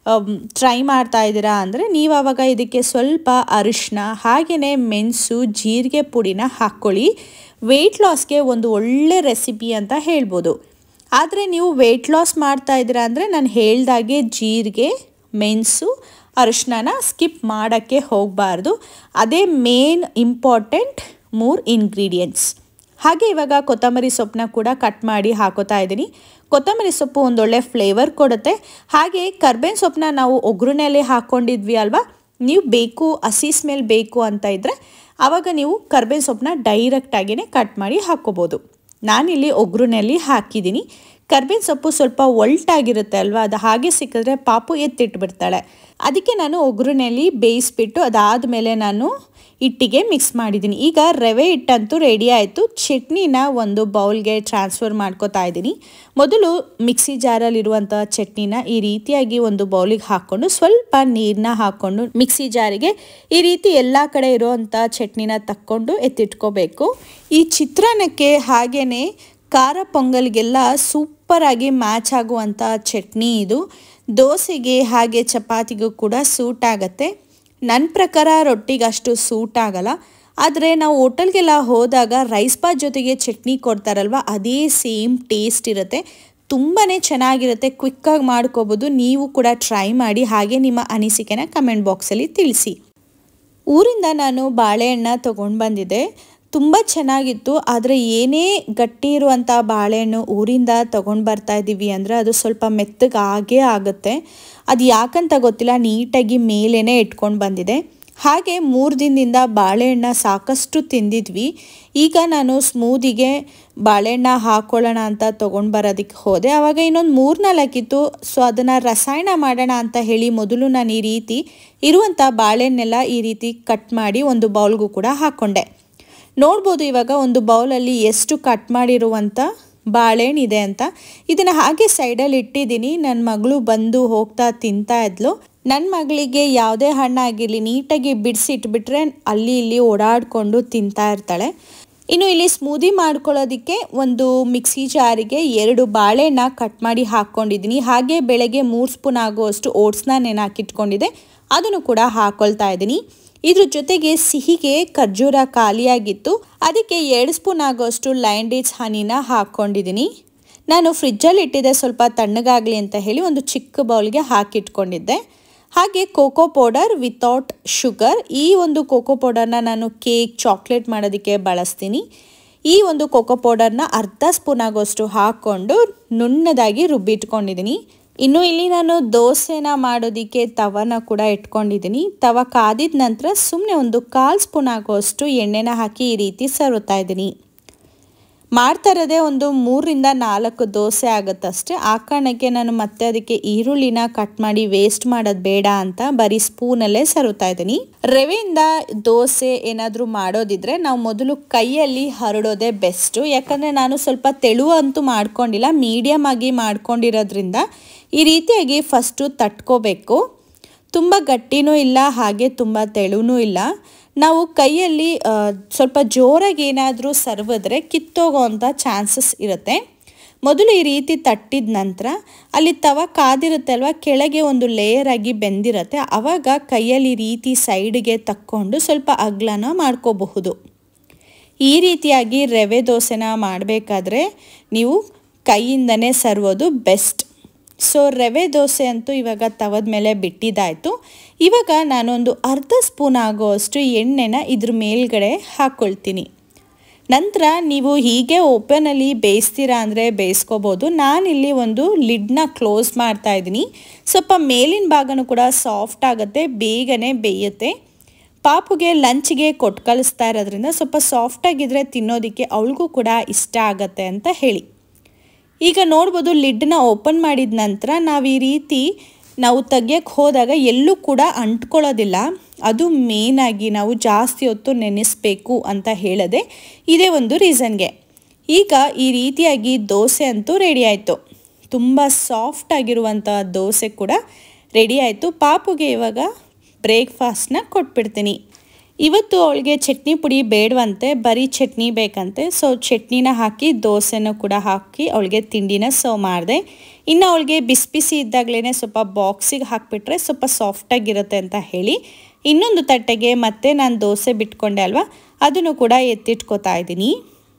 ಟ್ರೈ ಮಾಡ್ತಾ ಇದ್ದೀರಾ ಅಂದರೆ ನೀವು ಆವಾಗ ಇದಕ್ಕೆ ಸ್ವಲ್ಪ ಅರಿಶಿನ ಹಾಗೆಯೇ ಮೆಣಸು ಜೀರಿಗೆ ಪುಡಿನ ಹಾಕ್ಕೊಳ್ಳಿ ವೆಯ್ಟ್ ಲಾಸ್ಗೆ ಒಂದು ಒಳ್ಳೆ ರೆಸಿಪಿ ಅಂತ ಹೇಳ್ಬೋದು ಆದರೆ ನೀವು ವೆಯ್ಟ್ ಲಾಸ್ ಮಾಡ್ತಾ ಇದ್ದೀರಾ ಅಂದರೆ ನಾನು ಹೇಳ್ದಾಗೆ ಜೀರಿಗೆ ಮೆಣಸು ಅರಿಶಿನ ಸ್ಕಿಪ್ ಮಾಡೋಕ್ಕೆ ಹೋಗಬಾರ್ದು ಅದೇ ಮೇನ್ ಇಂಪಾರ್ಟೆಂಟ್ ಮೂರು ಇಂಗ್ರೀಡಿಯೆಂಟ್ಸ್ ಹಾಗೆ ಇವಾಗ ಕೊತ್ತಂಬರಿ ಸೊಪ್ಪನ್ನ ಕೂಡ ಕಟ್ ಮಾಡಿ ಹಾಕೋತಾ ಇದ್ದೀನಿ ಕೊತ್ತಂಬರಿ ಸೊಪ್ಪು ಒಂದೊಳ್ಳೆ ಫ್ಲೇವರ್ ಕೊಡುತ್ತೆ ಹಾಗೆ ಕರ್ಬೇವಿನ ಸೊಪ್ಪನ್ನ ನಾವು ಒಗ್ಗರಣೆಯಲ್ಲಿ ಹಾಕ್ಕೊಂಡಿದ್ವಿ ಅಲ್ವಾ ನೀವು ಬೇಕು ಹಸಿ ಸ್ಮೆಲ್ ಬೇಕು ಅಂತ ಇದ್ದರೆ ಆವಾಗ ನೀವು ಕರ್ಬೇವಿನ ಸೊಪ್ಪನ್ನ ಡೈರೆಕ್ಟಾಗಿಯೇ ಕಟ್ ಮಾಡಿ ಹಾಕ್ಕೋಬೋದು ನಾನಿಲ್ಲಿ ಒಗ್ಗರಣೆಯಲ್ಲಿ ಹಾಕಿದ್ದೀನಿ ಕರ್ಬೇವಿನ ಸೊಪ್ಪು ಸ್ವಲ್ಪ ಒಲ್ಟಾಗಿರುತ್ತೆ ಅಲ್ವಾ ಅದು ಹಾಗೆ ಸಿಕ್ಕಿದ್ರೆ ಪಾಪು ಎತ್ತಿಟ್ಬಿಡ್ತಾಳೆ ಅದಕ್ಕೆ ನಾನು ಒಗ್ಗರಣೆಯಲ್ಲಿ ಬೇಯಿಸ್ಬಿಟ್ಟು ಅದಾದಮೇಲೆ ನಾನು ಹಿಟ್ಟಿಗೆ ಮಿಕ್ಸ್ ಮಾಡಿದ್ದೀನಿ ಈಗ ರವೆ ಹಿಟ್ಟಂತೂ ರೆಡಿ ಆಯಿತು ಚಟ್ನಿನ ಒಂದು ಬೌಲ್ಗೆ ಟ್ರಾನ್ಸ್ಫರ್ ಮಾಡ್ಕೋತಾ ಇದ್ದೀನಿ ಮೊದಲು ಮಿಕ್ಸಿ ಜಾರಲ್ಲಿರುವಂಥ ಚಟ್ನಿನ ಈ ರೀತಿಯಾಗಿ ಒಂದು ಬೌಲಿಗೆ ಹಾಕ್ಕೊಂಡು ಸ್ವಲ್ಪ ನೀರನ್ನ ಹಾಕ್ಕೊಂಡು ಮಿಕ್ಸಿ ಜಾರಿಗೆ ಈ ರೀತಿ ಎಲ್ಲ ಕಡೆ ಇರುವಂಥ ಚಟ್ನಿನ ತಕ್ಕೊಂಡು ಎತ್ತಿಟ್ಕೋಬೇಕು ಈ ಚಿತ್ರಾನ್ನಕ್ಕೆ ಹಾಗೇ ಖಾರ ಪೊಂಗಲ್ಗೆಲ್ಲ ಸೂಪರಾಗಿ ಮ್ಯಾಚ್ ಆಗುವಂಥ ಚಟ್ನಿ ಇದು ದೋಸೆಗೆ ಹಾಗೆ ಚಪಾತಿಗೂ ಕೂಡ ಸೂಟ್ ಆಗುತ್ತೆ ನನ್ನ ಪ್ರಕಾರ ರೊಟ್ಟಿಗೆ ಅಷ್ಟು ಸೂಟ್ ಆಗಲ್ಲ ಆದರೆ ನಾವು ಹೋಟೆಲ್ಗೆಲ್ಲ ಹೋದಾಗ ರೈಸ್ ಬಾತ್ ಜೊತೆಗೆ ಚಟ್ನಿ ಕೊಡ್ತಾರಲ್ವ ಅದೇ ಸೇಮ್ ಟೇಸ್ಟ್ ಇರುತ್ತೆ ತುಂಬಾ ಚೆನ್ನಾಗಿರುತ್ತೆ ಕ್ವಿಕ್ಕಾಗಿ ಮಾಡ್ಕೋಬೋದು ನೀವು ಕೂಡ ಟ್ರೈ ಮಾಡಿ ಹಾಗೆ ನಿಮ್ಮ ಅನಿಸಿಕೆನ ಕಮೆಂಟ್ ಬಾಕ್ಸಲ್ಲಿ ತಿಳಿಸಿ ಊರಿಂದ ನಾನು ಬಾಳೆಹಣ್ಣ ತೊಗೊಂಡು ಬಂದಿದ್ದೆ ತುಂಬ ಚೆನ್ನಾಗಿತ್ತು ಆದರೆ ಏನೇ ಗಟ್ಟಿ ಇರುವಂಥ ಬಾಳೆಹಣ್ಣು ಊರಿಂದ ತೊಗೊಂಡು ಬರ್ತಾ ಇದ್ದೀವಿ ಅಂದರೆ ಅದು ಸ್ವಲ್ಪ ಮೆತ್ತಗೆ ಆಗೇ ಆಗುತ್ತೆ ಅದು ಯಾಕಂತ ಗೊತ್ತಿಲ್ಲ ನೀಟಾಗಿ ಮೇಲೇ ಇಟ್ಕೊಂಡು ಬಂದಿದೆ ಹಾಗೆ ಮೂರು ದಿನದಿಂದ ಬಾಳೆಹಣ್ಣ ಸಾಕಷ್ಟು ತಿಂದಿದ್ವಿ ಈಗ ನಾನು ಸ್ಮೂದಿಗೆ ಬಾಳೆಹಣ್ಣ ಹಾಕ್ಕೊಳ್ಳೋಣ ಅಂತ ತೊಗೊಂಡು ಬರೋದಕ್ಕೆ ಹೋದೆ ಆವಾಗ ಇನ್ನೊಂದು ಮೂರು ನಾಲ್ಕಿತ್ತು ಸೊ ಅದನ್ನು ರಸಾಯನ ಮಾಡೋಣ ಅಂತ ಹೇಳಿ ಮೊದಲು ನಾನು ಈ ರೀತಿ ಇರುವಂಥ ಬಾಳೆಹಣ್ಣೆಲ್ಲ ಈ ರೀತಿ ಕಟ್ ಮಾಡಿ ಒಂದು ಬೌಲ್ಗೂ ಕೂಡ ಹಾಕ್ಕೊಂಡೆ ನೋಡ್ಬೋದು ಇವಾಗ ಒಂದು ಬೌಲಲ್ಲಿ ಎಷ್ಟು ಕಟ್ ಮಾಡಿರುವಂಥ ಬಾಳೆಹಣ್ಣು ಇದೆ ಅಂತ ಇದನ್ನು ಹಾಗೆ ಸೈಡಲ್ಲಿ ಇಟ್ಟಿದ್ದೀನಿ ನನ್ನ ಮಗಳು ಬಂದು ಹೋಗ್ತಾ ತಿಂತಾ ಇದ್ಲು ನನ್ನ ಮಗಳಿಗೆ ಯಾವುದೇ ಹಣ್ಣಾಗಿರಲಿ ನೀಟಾಗಿ ಬಿಡಿಸಿಟ್ಬಿಟ್ರೆ ಅಲ್ಲಿ ಇಲ್ಲಿ ಓಡಾಡಿಕೊಂಡು ತಿಂತಾ ಇರ್ತಾಳೆ ಇನ್ನು ಇಲ್ಲಿ ಸ್ಮೂದಿ ಮಾಡ್ಕೊಳ್ಳೋದಕ್ಕೆ ಒಂದು ಮಿಕ್ಸಿ ಜಾರಿಗೆ ಎರಡು ಬಾಳೆಹಣ್ಣ ಕಟ್ ಮಾಡಿ ಹಾಕ್ಕೊಂಡಿದ್ದೀನಿ ಹಾಗೆ ಬೆಳಗ್ಗೆ ಮೂರು ಸ್ಪೂನ್ ಆಗುವಷ್ಟು ಓಟ್ಸ್ನ ನೆನೆ ಹಾಕಿಟ್ಕೊಂಡಿದ್ದೆ ಅದನ್ನು ಕೂಡ ಹಾಕ್ಕೊಳ್ತಾ ಇದ್ದೀನಿ ಇದ್ರ ಜೊತೆಗೆ ಸಿಹಿಗೆ ಖರ್ಜೂರ ಖಾಲಿಯಾಗಿತ್ತು ಅದಕ್ಕೆ ಎರಡು ಸ್ಪೂನ್ ಆಗೋಷ್ಟು ಲೈನ್ ಡೇಟ್ಸ್ ಹನಿನ ಹಾಕ್ಕೊಂಡಿದ್ದೀನಿ ನಾನು ಫ್ರಿಜ್ಜಲ್ಲಿ ಇಟ್ಟಿದ್ದೆ ಸ್ವಲ್ಪ ತಣ್ಣಗಾಗಲಿ ಅಂತ ಹೇಳಿ ಒಂದು ಚಿಕ್ಕ ಬೌಲ್ಗೆ ಹಾಕಿಟ್ಕೊಂಡಿದ್ದೆ ಹಾಗೆ ಕೋಕೋ ಪೌಡರ್ ವಿತೌಟ್ ಶುಗರ್ ಈ ಒಂದು ಕೋಕೋ ಪೌಡರ್ನ ನಾನು ಕೇಕ್ ಚಾಕ್ಲೇಟ್ ಮಾಡೋದಕ್ಕೆ ಬಳಸ್ತೀನಿ ಈ ಒಂದು ಕೋಕೋ ಪೌಡರ್ನ ಅರ್ಧ ಸ್ಪೂನ್ ಆಗೋಷ್ಟು ಹಾಕ್ಕೊಂಡು ನುಣ್ಣದಾಗಿ ರುಬ್ಬಿಟ್ಕೊಂಡಿದ್ದೀನಿ ಇನ್ನು ಇಲ್ಲಿ ನಾನು ದೋಸೆನ ಮಾಡೋದಕ್ಕೆ ತವನ ಕೂಡ ಇಟ್ಕೊಂಡಿದ್ದೀನಿ ತವ ಕಾದಿದ ನಂತರ ಸುಮ್ಮನೆ ಒಂದು ಕಾಲು ಸ್ಪೂನ್ ಆಗುವಷ್ಟು ಎಣ್ಣೆನ ಹಾಕಿ ಈ ರೀತಿ ಸರ್ವ್ತಾ ಇದ್ದೀನಿ ಮಾಡ್ತಾ ಇರೋದೇ ಒಂದು ಮೂರರಿಂದ ನಾಲ್ಕು ದೋಸೆ ಆಗುತ್ತಷ್ಟೇ ಆ ಕಾರಣಕ್ಕೆ ನಾನು ಮತ್ತೆ ಅದಕ್ಕೆ ಈರುಳ್ಳಿನ ಕಟ್ ಮಾಡಿ ವೇಸ್ಟ್ ಮಾಡೋದು ಬೇಡ ಅಂತ ಬರೀ ಸ್ಪೂನಲ್ಲೇ ಸರ್ವ್ತಾ ಇದ್ದೀನಿ ರವೆಯಿಂದ ದೋಸೆ ಏನಾದರೂ ಮಾಡೋದಿದ್ರೆ ನಾವು ಮೊದಲು ಕೈಯಲ್ಲಿ ಹರಡೋದೇ ಬೆಸ್ಟು ಯಾಕಂದರೆ ನಾನು ಸ್ವಲ್ಪ ತೆಳು ಅಂತೂ ಮಾಡ್ಕೊಂಡಿಲ್ಲ ಮೀಡಿಯಮ್ ಆಗಿ ಮಾಡ್ಕೊಂಡಿರೋದ್ರಿಂದ ಈ ರೀತಿಯಾಗಿ ಫಸ್ಟು ತಟ್ಕೋಬೇಕು ತುಂಬ ಗಟ್ಟಿನೂ ಇಲ್ಲ ಹಾಗೆ ತುಂಬ ತೆಳುನೂ ಇಲ್ಲ ನಾವು ಕೈಯಲ್ಲಿ ಸ್ವಲ್ಪ ಜೋರಾಗಿ ಏನಾದರೂ ಸರ್ವಿದ್ರೆ ಕಿತ್ತೋಗೋವಂಥ ಚಾನ್ಸಸ್ ಇರುತ್ತೆ ಮೊದಲು ಈ ರೀತಿ ತಟ್ಟಿದ ನಂತರ ಅಲ್ಲಿ ತವ ಕಾದಿರುತ್ತೆ ಅಲ್ವಾ ಕೆಳಗೆ ಒಂದು ಲೇಯರ್ ಆಗಿ ಬೆಂದಿರುತ್ತೆ ಆವಾಗ ಕೈಯಲ್ಲಿ ರೀತಿ ಸೈಡ್ಗೆ ತಕ್ಕೊಂಡು ಸ್ವಲ್ಪ ಅಗ್ಲನ ಮಾಡ್ಕೋಬಹುದು ಈ ರೀತಿಯಾಗಿ ರವೆ ದೋಸೆನ ಮಾಡಬೇಕಾದ್ರೆ ನೀವು ಕೈಯಿಂದನೇ ಸರ್ವೋದು ಬೆಸ್ಟ್ ಸೊ ರವೆ ದೋಸೆ ಅಂತೂ ಇವಾಗ ತವದ ಮೇಲೆ ಬಿಟ್ಟಿದ್ದಾಯಿತು ಇವಾಗ ನಾನೊಂದು ಅರ್ಧ ಸ್ಪೂನ್ ಆಗೋವಷ್ಟು ಎಣ್ಣೆನ ಇದ್ರ ಮೇಲ್ಗಡೆ ಹಾಕ್ಕೊಳ್ತೀನಿ ನಂತರ ನೀವು ಹೀಗೆ ಓಪನಲ್ಲಿ ಬೇಯಿಸ್ತೀರಾ ಅಂದರೆ ಬೇಯಿಸ್ಕೋಬೋದು ನಾನಿಲ್ಲಿ ಒಂದು ಲಿಡ್ನ ಕ್ಲೋಸ್ ಮಾಡ್ತಾ ಇದ್ದೀನಿ ಸ್ವಲ್ಪ ಮೇಲಿನ ಭಾಗನೂ ಕೂಡ ಸಾಫ್ಟ್ ಆಗುತ್ತೆ ಬೇಗನೆ ಬೇಯುತ್ತೆ ಪಾಪುಗೆ ಲಂಚ್ಗೆ ಕೊಟ್ಟು ಕಳಿಸ್ತಾ ಇರೋದ್ರಿಂದ ಸ್ವಲ್ಪ ಸಾಫ್ಟಾಗಿದ್ದರೆ ತಿನ್ನೋದಕ್ಕೆ ಅವಳಿಗೂ ಕೂಡ ಇಷ್ಟ ಆಗತ್ತೆ ಅಂತ ಹೇಳಿ ಈಗ ನೋಡ್ಬೋದು ಲಿಡ್ನ ಓಪನ್ ಮಾಡಿದ ನಂತರ ನಾವು ಈ ರೀತಿ ನಾವು ತೆಗಿಯೋಕ್ಕೆ ಹೋದಾಗ ಎಲ್ಲೂ ಕೂಡ ಅಂಟ್ಕೊಳ್ಳೋದಿಲ್ಲ ಅದು ಮೇನಾಗಿ ನಾವು ಜಾಸ್ತಿ ಹೊತ್ತು ನೆನೆಸ್ಬೇಕು ಅಂತ ಹೇಳದೆ ಇದೇ ಒಂದು ರೀಸನ್ಗೆ ಈಗ ಈ ರೀತಿಯಾಗಿ ದೋಸೆ ಅಂತೂ ರೆಡಿ ಆಯಿತು ತುಂಬ ಸಾಫ್ಟ್ ಆಗಿರುವಂಥ ದೋಸೆ ಕೂಡ ರೆಡಿ ಆಯಿತು ಪಾಪುಗೆ ಇವಾಗ ಬ್ರೇಕ್ಫಾಸ್ಟ್ನ ಕೊಟ್ಬಿಡ್ತೀನಿ ಇವತ್ತು ಅವಳಿಗೆ ಚಟ್ನಿ ಪುಡಿ ಬೇಡವಂತೆ ಬರೀ ಚಟ್ನಿ ಬೇಕಂತೆ ಸೊ ಚಟ್ನಿನ ಹಾಕಿ ದೋಸೆನೂ ಕೂಡ ಹಾಕಿ ಅವಳಿಗೆ ತಿಂಡಿನ ಸರ್ವ್ ಮಾಡಿದೆ ಇನ್ನು ಅವಳಿಗೆ ಬಿಸಿ ಬಿಸಿ ಇದ್ದಾಗಲೇ ಸ್ವಲ್ಪ ಬಾಕ್ಸಿಗೆ ಹಾಕಿಬಿಟ್ರೆ ಸ್ವಲ್ಪ ಸಾಫ್ಟಾಗಿರುತ್ತೆ ಅಂತ ಹೇಳಿ ಇನ್ನೊಂದು ತಟ್ಟೆಗೆ ಮತ್ತೆ ನಾನು ದೋಸೆ ಬಿಟ್ಕೊಂಡೆ ಅಲ್ವಾ ಅದನ್ನು ಕೂಡ ಎತ್ತಿಟ್ಕೋತಾ ಇದ್ದೀನಿ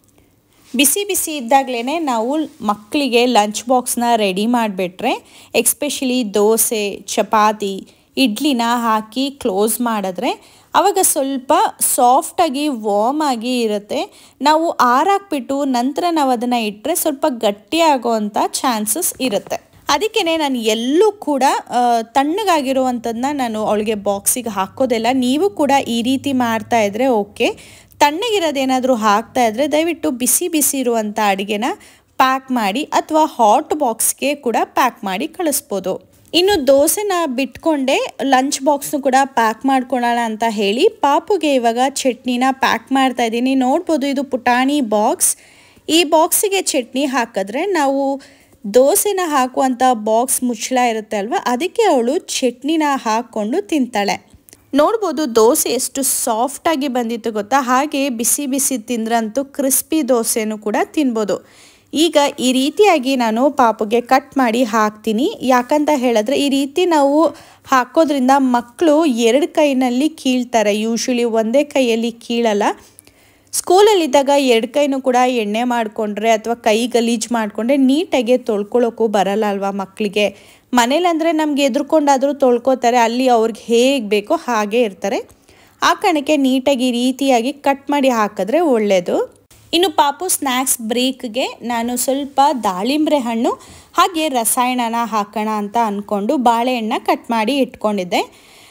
ಬಿಸಿ ಬಿಸಿ ಇದ್ದಾಗಲೇ ನಾವು ಮಕ್ಕಳಿಗೆ ಲಂಚ್ ಬಾಕ್ಸ್ನ ರೆಡಿ ಮಾಡಿಬಿಟ್ರೆ ಎಕ್ಸ್ಪೆಷಲಿ ದೋಸೆ ಚಪಾತಿ ಇಡ್ಲಿನ ಹಾಕಿ ಕ್ಲೋಸ್ ಮಾಡಿದ್ರೆ ಆವಾಗ ಸ್ವಲ್ಪ ಸಾಫ್ಟಾಗಿ ವಾರ್ಮ್ ಆಗಿ ಇರುತ್ತೆ ನಾವು ಆರಾಕ್ಬಿಟ್ಟು ನಂತರ ನಾವು ಅದನ್ನು ಇಟ್ಟರೆ ಸ್ವಲ್ಪ ಗಟ್ಟಿ ಆಗೋವಂಥ ಚಾನ್ಸಸ್ ಇರುತ್ತೆ ಅದಕ್ಕೇ ನಾನು ಎಲ್ಲೂ ಕೂಡ ತಣ್ಣಗಾಗಿರುವಂಥದ್ದನ್ನ ನಾನು ಅವಳಿಗೆ ಬಾಕ್ಸಿಗೆ ಹಾಕೋದಿಲ್ಲ ನೀವು ಕೂಡ ಈ ರೀತಿ ಮಾಡ್ತಾ ಇದ್ರೆ ಓಕೆ ತಣ್ಣಗಿರೋದೇನಾದರೂ ಹಾಕ್ತಾ ಇದ್ರೆ ದಯವಿಟ್ಟು ಬಿಸಿ ಬಿಸಿ ಇರುವಂಥ ಅಡುಗೆನ ಪ್ಯಾಕ್ ಮಾಡಿ ಅಥವಾ ಹಾಟ್ ಬಾಕ್ಸ್ಗೆ ಕೂಡ ಪ್ಯಾಕ್ ಮಾಡಿ ಕಳಿಸ್ಬೋದು ಇನ್ನು ದೋಸೆನ ಬಿಟ್ಕೊಂಡೆ ಲಂಚ್ ಬಾಕ್ಸ್ನು ಕೂಡ ಪ್ಯಾಕ್ ಮಾಡ್ಕೊಳ್ಳೋಣ ಅಂತ ಹೇಳಿ ಪಾಪುಗೆ ಇವಾಗ ಚಟ್ನಿನ ಪ್ಯಾಕ್ ಮಾಡ್ತಾ ಇದ್ದೀನಿ ನೋಡ್ಬೋದು ಇದು ಪುಟಾಣಿ ಬಾಕ್ಸ್ ಈ ಬಾಕ್ಸಿಗೆ ಚಟ್ನಿ ಹಾಕಿದ್ರೆ ನಾವು ದೋಸೆನ ಹಾಕುವಂಥ ಬಾಕ್ಸ್ ಮುಚ್ಚಳ ಇರುತ್ತೆ ಅಲ್ವಾ ಅದಕ್ಕೆ ಅವಳು ಚಟ್ನಿನ ಹಾಕ್ಕೊಂಡು ತಿಂತಾಳೆ ನೋಡ್ಬೋದು ದೋಸೆ ಎಷ್ಟು ಸಾಫ್ಟಾಗಿ ಬಂದಿತ್ತು ಗೊತ್ತಾ ಹಾಗೆ ಬಿಸಿ ಬಿಸಿ ತಿಂದ್ರಂತೂ ಕ್ರಿಸ್ಪಿ ದೋಸೆನೂ ಕೂಡ ತಿನ್ಬೋದು ಈಗ ಈ ರೀತಿಯಾಗಿ ನಾನು ಪಾಪುಗೆ ಕಟ್ ಮಾಡಿ ಹಾಕ್ತೀನಿ ಯಾಕಂತ ಹೇಳಿದ್ರೆ ಈ ರೀತಿ ನಾವು ಹಾಕೋದ್ರಿಂದ ಮಕ್ಕಳು ಎರಡು ಕೈನಲ್ಲಿ ಕೀಳ್ತಾರೆ ಯೂಶ್ವಲಿ ಒಂದೇ ಕೈಯಲ್ಲಿ ಕೀಳಲ್ಲ ಸ್ಕೂಲಲ್ಲಿದ್ದಾಗ ಎರಡು ಕೈನೂ ಕೂಡ ಎಣ್ಣೆ ಮಾಡಿಕೊಂಡ್ರೆ ಅಥವಾ ಕೈ ಗಲೀಜು ಮಾಡಿಕೊಂಡ್ರೆ ನೀಟಾಗಿ ತೊಳ್ಕೊಳ್ಳೋಕ್ಕೂ ಬರಲ್ಲ ಅಲ್ವಾ ಮಕ್ಕಳಿಗೆ ಮನೇಲಂದರೆ ನಮ್ಗೆ ಎದುರ್ಕೊಂಡಾದರೂ ತೊಳ್ಕೊತಾರೆ ಅಲ್ಲಿ ಅವ್ರಿಗೆ ಹೇಗೆ ಬೇಕೋ ಹಾಗೆ ಇರ್ತಾರೆ ಆ ಕಾರಣಕ್ಕೆ ನೀಟಾಗಿ ಈ ರೀತಿಯಾಗಿ ಕಟ್ ಮಾಡಿ ಹಾಕಿದ್ರೆ ಒಳ್ಳೆಯದು ಇನ್ನು ಪಾಪು ಸ್ನ್ಯಾಕ್ಸ್ ಬ್ರೇಕ್ಗೆ ನಾನು ಸ್ವಲ್ಪ ದಾಳಿಂಬ್ರೆ ಹಣ್ಣು ಹಾಗೆ ರಸಾಯನನ ಹಾಕೋಣ ಅಂತ ಅಂದ್ಕೊಂಡು ಬಾಳೆಹಣ್ಣ ಕಟ್ ಮಾಡಿ ಇಟ್ಕೊಂಡಿದ್ದೆ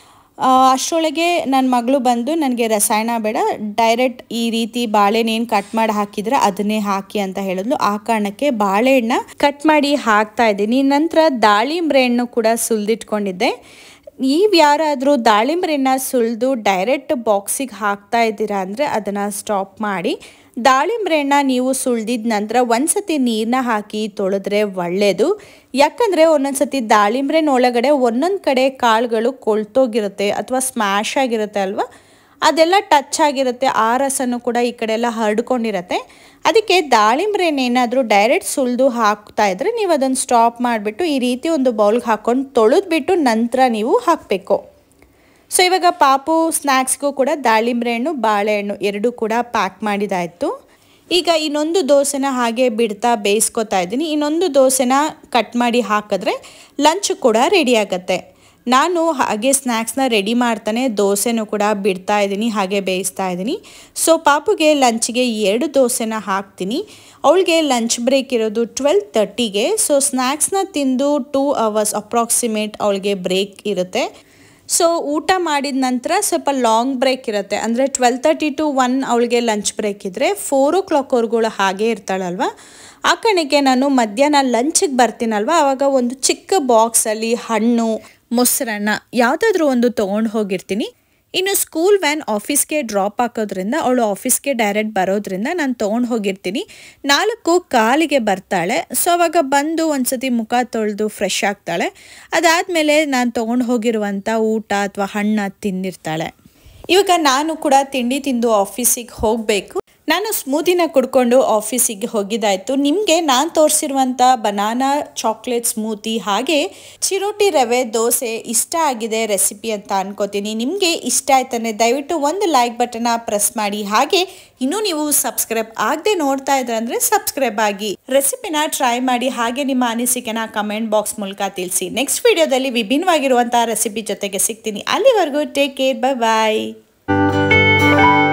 ಅಷ್ಟರೊಳಗೆ ನನ್ನ ಮಗಳು ಬಂದು ನನಗೆ ರಸಾಯನ ಬೇಡ ಡೈರೆಕ್ಟ್ ಈ ರೀತಿ ಬಾಳೆಹಣ್ಣೇನು ಕಟ್ ಮಾಡಿ ಹಾಕಿದ್ರೆ ಅದನ್ನೇ ಹಾಕಿ ಅಂತ ಹೇಳಿದ್ಲು ಆ ಕಾರಣಕ್ಕೆ ಬಾಳೆಹಣ್ಣ ಕಟ್ ಮಾಡಿ ಹಾಕ್ತಾ ಇದ್ದೀನಿ ನಂತರ ದಾಳಿಂಬ್ರೆ ಹಣ್ಣು ಕೂಡ ಸುಲಿದಿಟ್ಕೊಂಡಿದ್ದೆ ನೀವು ಯಾರಾದರೂ ದಾಳಿಂಬ್ರೆನ ಸುಲಿದು ಡೈರೆಕ್ಟ್ ಬಾಕ್ಸಿಗೆ ಹಾಕ್ತಾ ಇದ್ದೀರಾ ಅಂದರೆ ಅದನ್ನು ಸ್ಟಾಪ್ ಮಾಡಿ ದಾಳಿಂಬ್ರೆನ ನೀವು ಸುಳ್ದಿದ ನಂತರ ಒಂದ್ಸತಿ ನೀರನ್ನ ಹಾಕಿ ತೊಳೆದ್ರೆ ಒಳ್ಳೆಯದು ಯಾಕಂದರೆ ಒಂದೊಂದು ಸತಿ ದಾಳಿಂಬ್ರೆನ ಒಳಗಡೆ ಒಂದೊಂದು ಕಡೆ ಕಾಳುಗಳು ಕೊಳ್ತೋಗಿರುತ್ತೆ ಅಥವಾ ಸ್ಮ್ಯಾಶ್ ಆಗಿರುತ್ತೆ ಅಲ್ವಾ ಅದೆಲ್ಲ ಟಚ್ ಆಗಿರುತ್ತೆ ಆ ರಸನೂ ಕೂಡ ಈ ಕಡೆ ಎಲ್ಲ ಹರಡ್ಕೊಂಡಿರತ್ತೆ ಅದಕ್ಕೆ ದಾಳಿಂಬ್ರೆನೇನಾದರೂ ಡೈರೆಕ್ಟ್ ಸುಲಿದು ಹಾಕ್ತಾ ಇದ್ರೆ ನೀವು ಅದನ್ನು ಸ್ಟಾಪ್ ಮಾಡಿಬಿಟ್ಟು ಈ ರೀತಿ ಒಂದು ಬೌಲ್ಗೆ ಹಾಕ್ಕೊಂಡು ತೊಳೆದ್ಬಿಟ್ಟು ನಂತರ ನೀವು ಹಾಕಬೇಕು ಸೊ ಇವಾಗ ಪಾಪು ಸ್ನ್ಯಾಕ್ಸ್ಗೂ ಕೂಡ ದಾಳಿಂಬ್ರೆ ಹಣ್ಣು ಬಾಳೆಹಣ್ಣು ಎರಡೂ ಕೂಡ ಪ್ಯಾಕ್ ಮಾಡಿದಾಯಿತು ಈಗ ಇನ್ನೊಂದು ದೋಸೆನ ಹಾಗೆ ಬಿಡ್ತಾ ಬೇಯಿಸ್ಕೊತಾ ಇದ್ದೀನಿ ಇನ್ನೊಂದು ದೋಸೆನ ಕಟ್ ಮಾಡಿ ಹಾಕಿದ್ರೆ ಲಂಚ್ ಕೂಡ ರೆಡಿ ಆಗುತ್ತೆ ನಾನು ಹಾಗೆ ಸ್ನ್ಯಾಕ್ಸ್ನ ರೆಡಿ ಮಾಡ್ತಾನೆ ದೋಸೆನೂ ಕೂಡ ಬಿಡ್ತಾ ಇದ್ದೀನಿ ಹಾಗೆ ಬೇಯಿಸ್ತಾ ಇದ್ದೀನಿ ಸೊ ಪಾಪುಗೆ ಲಂಚ್ಗೆ ಎರಡು ದೋಸೆನ ಹಾಕ್ತೀನಿ ಅವಳಿಗೆ ಲಂಚ್ ಬ್ರೇಕ್ ಇರೋದು ಟ್ವೆಲ್ ತರ್ಟಿಗೆ ಸೊ ಸ್ನ್ಯಾಕ್ಸ್ನ ತಿಂದು ಟೂ ಅವರ್ಸ್ ಅಪ್ರಾಕ್ಸಿಮೇಟ್ ಅವಳಿಗೆ ಬ್ರೇಕ್ ಇರುತ್ತೆ ಸೊ ಊಟ ಮಾಡಿದ ನಂತರ ಸ್ವಲ್ಪ ಲಾಂಗ್ ಬ್ರೇಕ್ ಇರುತ್ತೆ ಅಂದರೆ ಟ್ವೆಲ್ ತರ್ಟಿ ಟು ಒನ್ ಅವಳಿಗೆ ಲಂಚ್ ಬ್ರೇಕ್ ಇದ್ದರೆ ಫೋರ್ ಓ ಕ್ಲಾಕ್ವರೆಗೂ ಹಾಗೆ ಇರ್ತಾಳಲ್ವ ಆ ಕಾರಣಕ್ಕೆ ನಾನು ಮಧ್ಯಾಹ್ನ ಲಂಚಿಗೆ ಬರ್ತೀನಲ್ವ ಆವಾಗ ಒಂದು ಚಿಕ್ಕ ಬಾಕ್ಸಲ್ಲಿ ಹಣ್ಣು ಮೊಸರನ್ನ ಯಾವುದಾದ್ರೂ ಒಂದು ತೊಗೊಂಡು ಹೋಗಿರ್ತೀನಿ ಇನ್ನು ಸ್ಕೂಲ್ ವ್ಯಾನ್ ಆಫೀಸ್ಗೆ ಡ್ರಾಪ್ ಹಾಕೋದ್ರಿಂದ ಅವಳು ಆಫೀಸ್ಗೆ ಡೈರೆಕ್ಟ್ ಬರೋದ್ರಿಂದ ನಾನು ತೊಗೊಂಡು ಹೋಗಿರ್ತೀನಿ ನಾಲ್ಕು ಕಾಲಿಗೆ ಬರ್ತಾಳೆ ಸೊ ಅವಾಗ ಬಂದು ಒಂದ್ಸತಿ ಮುಖ ತೊಳೆದು ಫ್ರೆಶ್ ಆಗ್ತಾಳೆ ಅದಾದಮೇಲೆ ನಾನು ತೊಗೊಂಡು ಹೋಗಿರುವಂಥ ಊಟ ಅಥವಾ ಹಣ್ಣು ತಿಂದಿರ್ತಾಳೆ ಇವಾಗ ನಾನು ಕೂಡ ತಿಂಡಿ ತಿಂದು ಆಫೀಸಿಗೆ ಹೋಗಬೇಕು ನಾನು ಸ್ಮೂದಿನ ಕುಡ್ಕೊಂಡು ಆಫೀಸಿಗೆ ಹೋಗಿದ್ದಾಯಿತು ನಿಮಗೆ ನಾನು ತೋರಿಸಿರುವಂಥ ಬನಾನಾ ಚಾಕ್ಲೇಟ್ ಸ್ಮೂತಿ ಹಾಗೆ ಚಿರೋಟಿ ರವೆ ದೋಸೆ ಇಷ್ಟ ಆಗಿದೆ ರೆಸಿಪಿ ಅಂತ ಅನ್ಕೋತೀನಿ ನಿಮಗೆ ಇಷ್ಟ ಆಯ್ತಾನೆ ದಯವಿಟ್ಟು ಒಂದು ಲೈಕ್ ಬಟನ್ನ ಪ್ರೆಸ್ ಮಾಡಿ ಹಾಗೆ ಇನ್ನೂ ನೀವು ಸಬ್ಸ್ಕ್ರೈಬ್ ಆಗದೆ ನೋಡ್ತಾ ಇದ್ರೆ ಅಂದರೆ ಸಬ್ಸ್ಕ್ರೈಬ್ ಆಗಿ ರೆಸಿಪಿನ ಟ್ರೈ ಮಾಡಿ ಹಾಗೆ ನಿಮ್ಮ ಅನಿಸಿಕೆನ ಕಮೆಂಟ್ ಬಾಕ್ಸ್ ಮೂಲಕ ತಿಳಿಸಿ ನೆಕ್ಸ್ಟ್ ವಿಡಿಯೋದಲ್ಲಿ ವಿಭಿನ್ನವಾಗಿರುವಂಥ ರೆಸಿಪಿ ಜೊತೆಗೆ ಸಿಗ್ತೀನಿ ಅಲ್ಲಿವರೆಗೂ ಟೇಕ್ ಕೇರ್ ಬೈ ಬಾಯ್